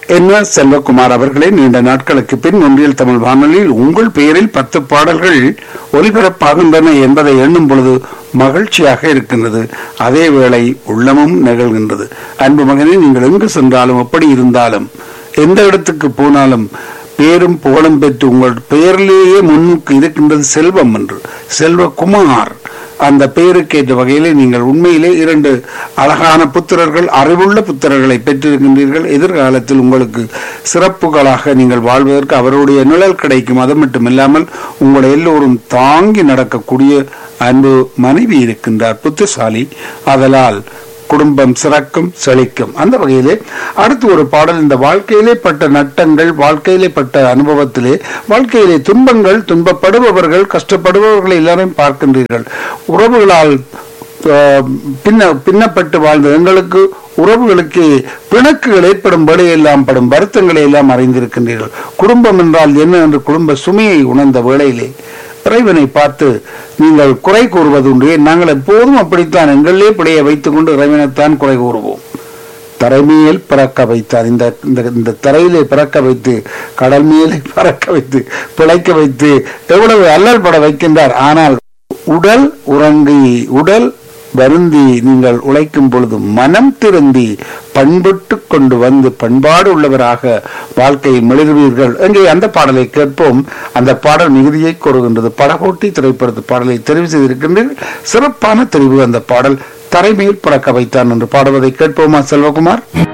என்ன செல்வகுமார் அவர்களே நீண்ட நாட்களுக்கு பின் ஒன்றியல் தமிழ் வானொலியில் உங்கள் பெயரில் பத்து பாடல்கள் ஒலிபரப்பாகின்றன என்பதை எண்ணும் பொழுது மகிழ்ச்சியாக இருக்கின்றது அதே வேளை உள்ளமும் நிகழ்கின்றது அன்பு மகனே நீங்கள் எங்கு சென்றாலும் எப்படி இருந்தாலும் எந்த இடத்துக்கு போனாலும் பேரும் புகழும் பெற்று உங்கள் பெயரிலேயே முன்னுக்கு இருக்கின்றது செல்வம் என்று செல்வகுமார் அந்த பெயருக்கு ஏற்ற வகையிலே நீங்கள் உண்மையிலே இரண்டு அழகான புத்திரர்கள் அறிவுள்ள புத்திரர்களை பெற்றிருக்கின்றீர்கள் எதிர்காலத்தில் உங்களுக்கு சிறப்புகளாக நீங்கள் வாழ்வதற்கு அவருடைய நிழல் கிடைக்கும் அது மட்டுமில்லாமல் உங்களை எல்லோரும் தாங்கி நடக்கக்கூடிய அன்பு மனைவி இருக்கின்றார் புத்திசாலி அதலால் குடும்பம் சிறக்கும் செழிக்கும் அந்த வகையிலே அடுத்து ஒரு பாடல் இந்த வாழ்க்கையிலே பட்ட நட்டங்கள் வாழ்க்கையிலே பட்ட அனுபவத்திலே வாழ்க்கையிலே துன்பங்கள் துன்பப்படுபவர்கள் கஷ்டப்படுபவர்களை எல்லாரும் பார்க்கின்றீர்கள் உறவுகளால் ஆஹ், பின்ன பின்னப்பட்டு வாழ்ந்த எங்களுக்கு உறவுகளுக்கு பிணக்குகள் ஏற்படும் வேலையெல்லாம் படும் வருத்தங்களை எல்லாம் அறிந்திருக்கின்றீர்கள் குடும்பம் என்றால் என்ன என்று குடும்ப சுமையை உணர்ந்த வேளையிலே இறைவனை பார்த்து நீங்கள் குறை கூறுவது உண்டு ஏன் நாங்கள் எப்போதும் அப்படித்தான் எங்களிலே பிழையை வைத்துக் கொண்டு இறைவனைத்தான் குறை கூறுவோம் தரைமேல் பிறக்க வைத்தார் இந்த இந்த- இந்த தரையிலே பிறக்க வைத்து கடல் மேலே பறக்க வைத்து பிழைக்க வைத்து எவ்வளவு அல்லல் பட வைக்கின்றார் ஆனால் உடல் உறங்கி உடல் வருந்தி நீங்கள் உழைக்கும் பொழுது மனம் திருந்தி பண்பட்டு கொண்டு வந்து பண்பாடு உள்ளவராக வாழ்க்கையை மெழுகுவீர்கள் எங்கே அந்த பாடலை கேட்போம் அந்த பாடல் மிகுதியை கூறுகின்றது படகோட்டி திரைப்படத்து பாடலை தெரிவு செய்திருக்கின்றீர்கள் சிறப்பான தெரிவு அந்த பாடல் தரைமேல் பிறக்க வைத்தான் என்று பாடுவதை கேட்போமா செல்வகுமார்